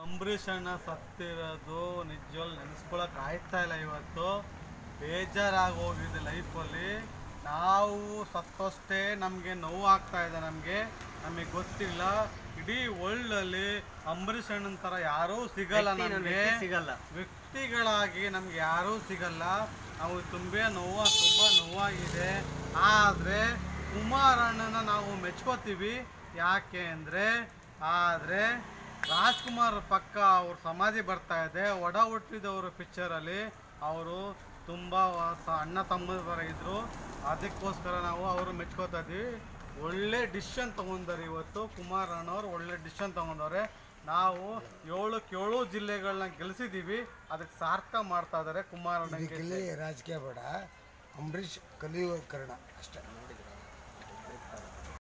ಅಂಬರೀಷ್ ಅಣ್ಣ ಸತ್ತಿರೋದು ನಿಜವಾಗ್ಲು ನೆನೆಸ್ಕೊಳಕ್ ಆಯ್ತಾ ಇಲ್ಲ ಇವತ್ತು ಬೇಜಾರಾಗಿ ಹೋಗಿದೆ ಲೈಫಲ್ಲಿ ನಾವು ಸತ್ತಷ್ಟೇ ನಮಗೆ ನೋವು ಆಗ್ತಾ ಇದೆ ನಮಗೆ ನಮಗೆ ಗೊತ್ತಿಲ್ಲ ಇಡೀ ವರ್ಲ್ಡಲ್ಲಿ ಅಂಬರೀಷ್ ಅಣ್ಣನ ಥರ ಯಾರೂ ಸಿಗಲ್ಲ ನಮಗೆ ಸಿಗಲ್ಲ ವ್ಯಕ್ತಿಗಳಾಗಿ ನಮ್ಗೆ ಯಾರೂ ಸಿಗಲ್ಲ ನಾವು ತುಂಬ ನೋವು ತುಂಬ ನೋವಾಗಿದೆ ಆದರೆ ಕುಮಾರಣ್ಣನ ನಾವು ಮೆಚ್ಕೋತೀವಿ ಯಾಕೆ ಅಂದರೆ ಆದರೆ ರಾಜ್ಕುಮಾರ್ ಪಕ್ಕ ಅವ್ರ ಸಮಾಧಿ ಬರ್ತಾ ಇದೆ ಒಡ ಹುಟ್ಟಿದವರು ಪಿಕ್ಚರಲ್ಲಿ ಅವರು ತುಂಬ ಸ- ಅಣ್ಣ ತಮ್ಮದ ಥರ ಇದ್ದರು ಅದಕ್ಕೋಸ್ಕರ ನಾವು ಅವರು ಮೆಚ್ಕೋತಾ ಇದ್ದೀವಿ ಒಳ್ಳೆ ಡಿಸಿಷನ್ ತೊಗೊಂಡಾರೆ ಇವತ್ತು ಕುಮಾರ್ ಅಣ್ಣವ್ರು ಒಳ್ಳೆ ಡಿಸಿಷನ್ ತೊಗೊಂಡವ್ರೆ ನಾವು ಏಳಕ್ಕೆ ಏಳು ಜಿಲ್ಲೆಗಳನ್ನ ಗೆಲ್ಸಿದ್ದೀವಿ ಅದಕ್ಕೆ ಸಾರ್ಥಕ ಮಾಡ್ತಾ ಇದ್ದಾರೆ ಕುಮಾರ್ ಅಣ್ಣಗೆ ಇದಕ್ಕೆಲ್ಲಿ ರಾಜಕೀಯ ಬೇಡ ಅಂಬರೀಷ್ ಕಲಿಯುವ ಕರ್ಣ ಅಷ್ಟೇ